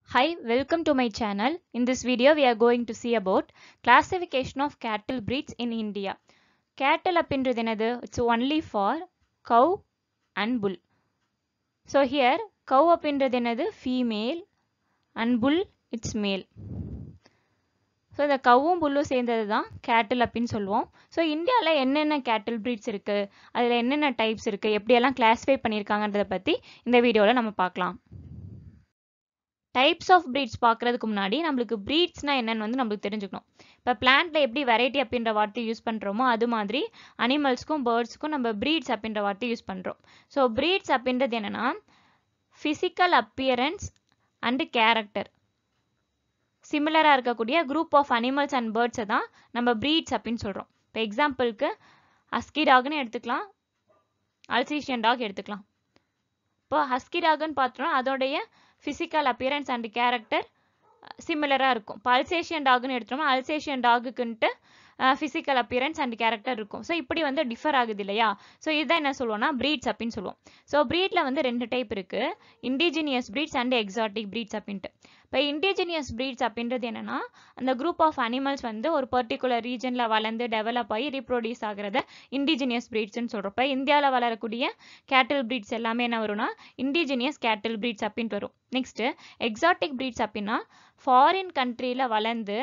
Hi, welcome to my channel. In this video, we are going to see about classification of cattle breeds in India. Cattle அப்படின்றது என்னது It's only for cow and bull. So here, cow அப்படின்றது என்னது Female and bull it's male. So இந்த கவ்வும் புல்லும் சேர்ந்தது தான் கேட்டில் அப்படின்னு சொல்லுவோம் ஸோ இந்தியாவில் என்னென்ன கேட்டில் ப்ரீட்ஸ் இருக்குது அதில் என்னென்ன டைப்ஸ் இருக்குது எப்படியெல்லாம் கிளாஸிஃபை பண்ணியிருக்காங்கன்றதை பற்றி இந்த வீடியோவில் நம்ம பார்க்கலாம் டைப்ஸ் ஆஃப் ப்ரீட்ஸ் பார்க்குறதுக்கு முன்னாடி நம்மளுக்கு ப்ரீட்ஸ்னா என்னன்னு வந்து நம்மளுக்கு தெரிஞ்சுக்கணும் இப்போ பிளான்ட்டில் எப்படி வெரைட்டி அப்படின்ற வார்த்தை யூஸ் பண்ணுறோமோ அது மாதிரி அனிமல்ஸ்க்கும் பேர்ட்ஸ்க்கும் நம்ம ப்ரீட்ஸ் அப்படின்ற வார்த்தை யூஸ் பண்ணுறோம் ஸோ ப்ரீட்ஸ் அப்படின்றது என்னென்னா ஃபிசிக்கல் அப்பியரன்ஸ் அண்டு கேரக்டர் சிமிலராக இருக்கக்கூடிய குரூப் ஆஃப் அனிமல்ஸ் அண்ட் பேர்ட்ஸை தான் நம்ம ப்ரீட்ஸ் அப்படின்னு சொல்கிறோம் இப்போ எக்ஸாம்பிளுக்கு ஹஸ்கி டாக்னு எடுத்துக்கலாம் அல்சீஷியன் டாக் எடுத்துக்கலாம் இப்போ ஹஸ்கி டாக்னு பார்த்தோம்னா அதோடைய ஃபிசிக்கல் அப்பியரன்ஸ் அண்ட் கேரக்டர் சிமிலராக இருக்கும் இப்போ அல்சேஷியன் டாக்னு எடுத்தோம்னா அல்சேஷியன் டாகுக்குன்ட்டு ஃபிசிக்கல் அப்பியரன்ஸ் அண்ட் கேரக்டர் இருக்கும் ஸோ இப்படி வந்து டிஃபர் ஆகுது இல்லையா ஸோ இதுதான் என்ன சொல்லுவோம்னா ப்ரீட்ஸ் அப்படின்னு சொல்லுவோம் ஸோ ப்ரீடில் வந்து ரெண்டு டைப் இருக்குது indigenous breeds and exotic breeds அப்படின்ட்டு இப்போ இண்டிஜினியஸ் ப்ரீட்ஸ் அப்படின்றது என்னென்னா அந்த குரூப் ஆஃப் அனிமல்ஸ் வந்து ஒரு பர்டிகுலர் ரீஜனில் வளர்ந்து டெவலப் ஆகி ரீப்ரொடியூஸ் ஆகிறத இண்டிஜினியஸ் ப்ரீட்ஸ்னு சொல்கிறோம் இப்போ இந்தியாவில் வளரக்கூடிய கேட்டில் ப்ரீட்ஸ் எல்லாமே என்ன வரும்னா இண்டிஜினியஸ் கேட்டில் ப்ரீட்ஸ் அப்படின்ட்டு வரும் நெக்ஸ்ட்டு எக்ஸாட்டிக் ப்ரீட்ஸ் அப்படின்னா ஃபாரின் கண்ட்ரியில் வளர்ந்து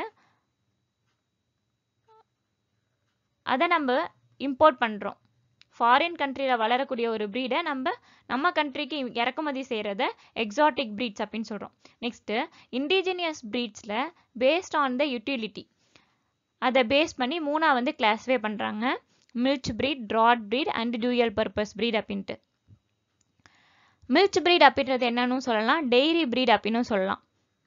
அதை நம்ம இம்போர்ட் பண்ணுறோம் ஃபாரின் கண்ட்ரியில் வளரக்கூடிய ஒரு ப்ரீடை நம்ம நம்ம கண்ட்ரிக்கு இறக்குமதி செய்கிறத எக்ஸாட்டிக் ப்ரீட்ஸ் அப்படின்னு சொல்கிறோம் நெக்ஸ்ட்டு இண்டிஜினியஸ் ப்ரீட்ஸில் பேஸ்ட் ஆன் த யூட்டிலிட்டி அதை பேஸ் பண்ணி மூணாக வந்து கிளாஸிஃபை பண்ணுறாங்க milch breed draught breed and dual purpose breed அப்படின்ட்டு மில்ச் ப்ரீட் அப்படின்றது என்னன்னு சொல்லலாம் டெய்ரி ப்ரீட் அப்படின்னு சொல்லலாம்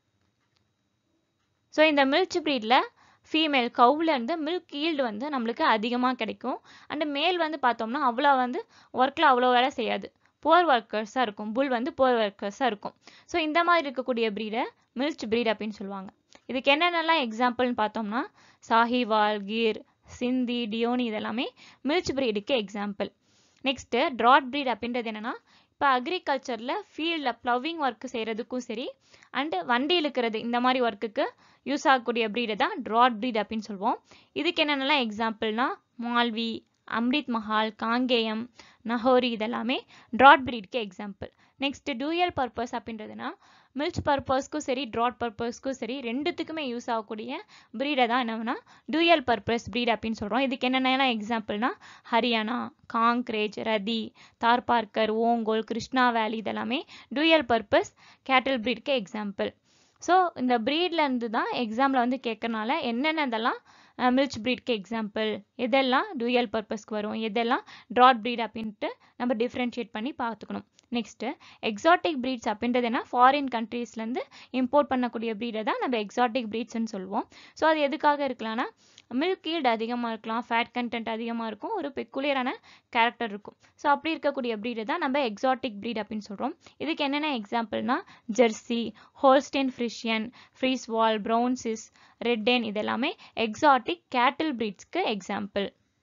ஸோ இந்த மில்ச் ப்ரீடில் ஃபீமேல் கவுலேருந்து மில்க் ஈல்டு வந்து நம்மளுக்கு அதிகமாக கிடைக்கும் அண்டு மேல் வந்து பார்த்தோம்னா அவ்வளோ வந்து ஒர்க்கில் அவ்வளோ வேலை செய்யாது புவர் ஒர்க்கர்ஸாக இருக்கும் புல் வந்து புவர் ஒர்க்கர்ஸாக இருக்கும் ஸோ இந்த மாதிரி இருக்கக்கூடிய ப்ரீடை மில்ச் ப்ரீட் அப்படின்னு சொல்லுவாங்க இதுக்கு என்னென்னலாம் எக்ஸாம்பிள்னு பார்த்தோம்னா சாஹிவால் கீர் சிந்தி டியோனி இதெல்லாமே மில்ச் ப்ரீடுக்கு எக்ஸாம்பிள் நெக்ஸ்ட்டு ட்ராட் ப்ரீட் அப்படின்றது என்னென்னா இப்போ அக்ரிகல்ச்சரில் ஃபீல்டில் ப்ளவிங் ஒர்க் செய்கிறதுக்கும் சரி அண்டு வண்டி இழுக்கிறது இந்த மாதிரி ஒர்க்குக்கு யூஸ் ஆகக்கூடிய ப்ரீடை தான் ட்ராட் ப்ரீட் அப்படின்னு சொல்லுவோம் இதுக்கு என்னென்னலாம் எக்ஸாம்பிள்னா மால்வி அம்ரித் மஹால் காங்கேயம் நஹோரி இதெல்லாமே ட்ராட் ப்ரீட்க்கு எக்ஸாம்பிள் நெக்ஸ்ட் டூயல் பர்பஸ் அப்படின்றதுனா மில்ச் பர்பஸ்க்கும் சரி ட்ராட் பர்பஸ்க்கும் சரி ரெண்டுத்துக்குமே யூஸ் ஆகக்கூடிய ப்ரீடை தான் என்னன்னா டூயல் பர்பஸ் ப்ரீட் அப்படின்னு சொல்கிறோம் இதுக்கு என்னென்னலாம் எக்ஸாம்பிள்னா ஹரியானா காங்க்ரேஜ் ரதி தார்பார்க்கர் ஓங்கோல் கிருஷ்ணா வேலி இதெல்லாமே டூயல் பர்பஸ் கேட்டில் ப்ரீட்க்கு எக்ஸாம்பிள் ஸோ இந்த ப்ரீட்லேருந்து தான் எக்ஸாமில் வந்து கேட்கறனால என்னென்ன இதெல்லாம் மில்ச் ப்ரீட்க்கு எக்ஸாம்பிள் எதெல்லாம் டூயல் பர்பஸ்க்கு வரும் எதெல்லாம் ட்ராட் ப்ரீட் அப்படின்ட்டு நம்ம டிஃப்ரென்ஷியேட் பண்ணி பார்த்துக்கணும் நெக்ஸ்ட்டு எக்ஸாட்டிக் ப்ரீட்ஸ் அப்படின்றது என்ன ஃபாரின் கண்ட்ரீஸ்லேருந்து இம்போர்ட் பண்ணக்கூடிய ப்ரீடை தான் நம்ம எக்ஸாட்டிக் ப்ரீட்ஸ்னு சொல்லுவோம் ஸோ அது எதுக்காக இருக்கலாம்னா மில்க் ஈல்டு அதிகமாக இருக்கலாம் ஃபேட் கண்டென்ட் அதிகமாக இருக்கும் ஒரு பெக்குலியரான கேரக்டர் இருக்கும் ஸோ அப்படி இருக்கக்கூடிய ப்ரீடை தான் நம்ம எக்ஸாட்டிக் ப்ரீட் அப்படின்னு சொல்கிறோம் இதுக்கு என்னென்ன எக்ஸாம்பிள்னா ஜெர்சி ஹோல்ஸ்டென் ஃப்ரிஷியன் ஃப்ரீஸ்வால் ப்ரௌன்சிஸ் ரெட்டேன் இதெல்லாமே எக்ஸாட்டிக் கேட்டில் ப்ரீட்ஸ்க்கு எக்ஸாம்பிள்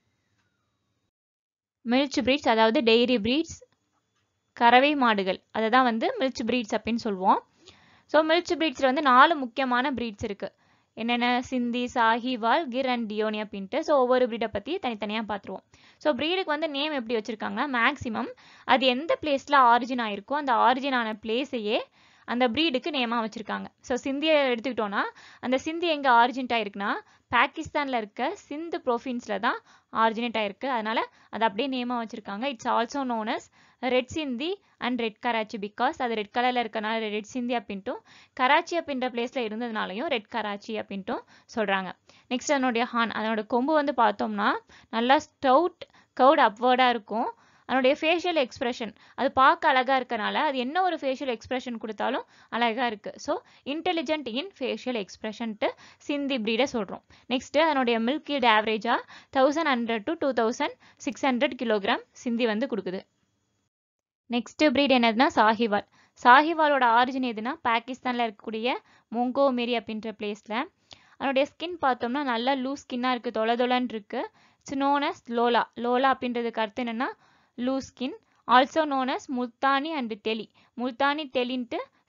மில்ச் ப்ரீட்ஸ் அதாவது டெய்ரி ப்ரீட்ஸ் கறவை மாடுகள் அதை தான் வந்து மில்ச் ப்ரீட்ஸ் அப்படின்னு சொல்லுவோம் ஸோ மில்ச் ப்ரீட்ஸில் வந்து நாலு முக்கியமான ப்ரீட்ஸ் இருக்குது என்னென்ன சிந்தி சாஹிவால் கிர் அண்ட் டியோனி அப்படின்ட்டு ஸோ ஒவ்வொரு ப்ரீடை பற்றி தனித்தனியாக பார்த்துருவோம் ஸோ ப்ரீடுக்கு வந்து நேம் எப்படி வச்சுருக்காங்கன்னா மேக்ஸிமம் அது எந்த பிளேஸில் ஆரிஜின் ஆயிருக்கோ அந்த ஆரிஜின் ஆன பிளேஸையே அந்த ப்ரீடுக்கு நேமாக வச்சுருக்காங்க ஸோ சிந்தியை எடுத்துக்கிட்டோன்னா அந்த சிந்தி எங்கே ஆரிஜினேட் ஆயிருக்குன்னா பாகிஸ்தானில் இருக்க சிந்து ப்ரோஃபின்ஸில் தான் ஆரிஜினேட் ஆயிருக்கு அதனால் அது அப்படியே நேமாக வச்சுருக்காங்க it's also known as red Sindhi and red Karachi because அது ரெட் கலரில் இருக்கனால ரெட் சிந்தி அப்படின்ட்டும் கராச்சி அப்படின்ற பிளேஸில் இருந்ததுனாலையும் ரெட் கராச்சி அப்படின்ட்டும் சொல்கிறாங்க நெக்ஸ்ட் அதனுடைய ஹார்ன் அதனோட கொம்பு வந்து பார்த்தோம்னா நல்லா ஸ்டவுட் கவுட் அப்வர்டாக இருக்கும் அதனுடைய ஃபேஷியல் எக்ஸ்ப்ரெஷன் அது பார்க்க அழகாக இருக்கனால அது என்ன ஒரு ஃபேஷியல் எக்ஸ்ப்ரெஷன் கொடுத்தாலும் அழகாக இருக்குது ஸோ இன்டெலிஜென்ட் இன் ஃபேஷியல் எக்ஸ்ப்ரெஷன்ட்டு சிந்தி ப்ரீடை சொல்கிறோம் நெக்ஸ்ட்டு அதனுடைய மில்க் ஈல்டு ஆவரேஜாக thousand hundred to two thousand six hundred kilogram Sindhi வந்து கொடுக்குது நெக்ஸ்ட்டு ப்ரீட் என்னதுன்னா சாஹிவால் சாஹிவாலோட ஆரிஜின் எதுனா பாகிஸ்தானில் இருக்கக்கூடிய மொங்கோமேரி அப்படின்ற பிளேஸில் அதனுடைய ஸ்கின் பார்த்தோம்னா நல்லா லூஸ் ஸ்கின்னாக இருக்குது தொலை தொலைன்னு இருக்குது it's known as Lola Lola அப்படின்றதுக்கு அர்த்தம் என்னென்னா loose skin also known as Multani and Teli Multani தெலின்ட்டு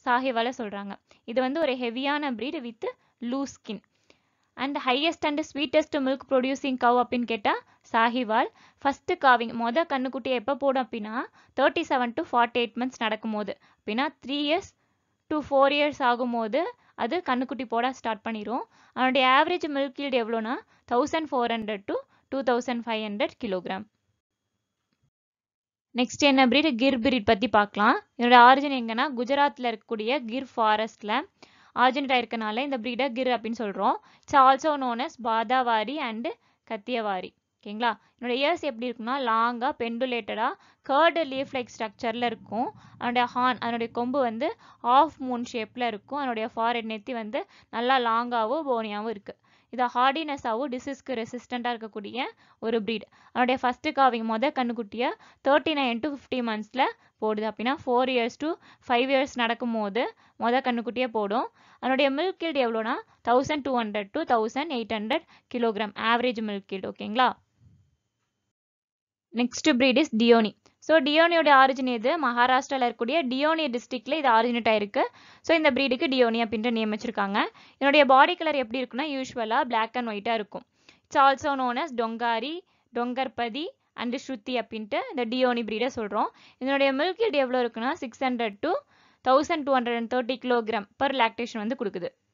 சாஹிவாலை சொல்கிறாங்க இது வந்து ஒரு ஹெவியான breed with loose skin and highest and sweetest milk producing cow அப்படின்னு கேட்டால் சாஹிவால் ஃபஸ்ட்டு காவிங் மொதல் கண்ணுக்குட்டியை எப்போ போடும் அப்படின்னா thirty seven to forty eight months நடக்கும்போது அப்படின்னா three years to four years ஆகும்போது அது கண்ணுக்குட்டி போட ஸ்டார்ட் பண்ணிடும் அதனுடைய ஆவரேஜ் மில்க் ஈல்டு எவ்வளோனா thousand four hundred to two thousand five hundred kilogram next என்ன பிரீட் கிர் பிரீட் பற்றி பார்க்கலாம் இதோட ஆரிஜின் எங்கன்னா குஜராத்தில் இருக்கக்கூடிய கிர் ஃபாரஸ்ட்டில் ஆரிஜினேட் ஆயிருக்கனால இந்த பிரீடை கிர் அப்படின்னு சொல்கிறோம் it's also known as Bhadawari and Kathiawari ஓகேங்களா என்னோட இயர்ஸ் எப்படி இருக்குன்னா லாங்காக பெண்டுலேட்டடாக கேர்டு லீஃப் லைக் ஸ்ட்ரக்சரில் இருக்கும் அதனுடைய ஹார்ன் அதனுடைய கொம்பு வந்து ஆஃப் மூன் ஷேப்பில் இருக்கும் அதனுடைய ஃபாரெட் நெத்தி வந்து நல்லா லாங்காகவும் போனியாகவும் இருக்குது இது ஹார்டினஸாகவும் டிசீஸ்க்கு ரெசிஸ்டண்ட்டாக இருக்கக்கூடிய ஒரு ப்ரீட் அதனுடைய ஃபஸ்ட்டு காவிங் மொதல் கண்ணுக்குட்டியை தேர்ட்டி நைன் டு ஃபிஃப்டி மந்த்ஸில் போடுது அப்படின்னா four years to five years நடக்கும் போது மொதல் கண்ணுக்குட்டியே போடும் அதனுடைய மில்க் ஈல்டு எவ்வளோனா thousand two hundred to thousand eight hundred kilogram average milk yield ஓகேங்களா next breed is Deoni so டியோனியோட ஆரிஜின் இது மகாராஷ்டிராவில் இருக்கக்கூடிய டியோனி டிஸ்ட்ரிக்டில் இது ஆரிஜினேட் ஆயிருக்கு ஸோ இந்த ப்ரீடுக்கு டியோனி அப்படின்ற நேம் வச்சிருக்காங்க இதனுடைய பாடி கலர் எப்படி இருக்குன்னா யூஸ்வலாக பிளாக் அண்ட் ஒயிட்டாக இருக்கும் it's also known as Dongari Dongarpatti and ஸ்ருதி அப்படின்ட்டு இந்த டியோனி ப்ரீடை சொல்கிறோம் இதனுடைய மில்க் ஈல்டு எவ்வளோ இருக்குன்னா six hundred to thousand two hundred and thirty kilogram per lactation வந்து கொடுக்குது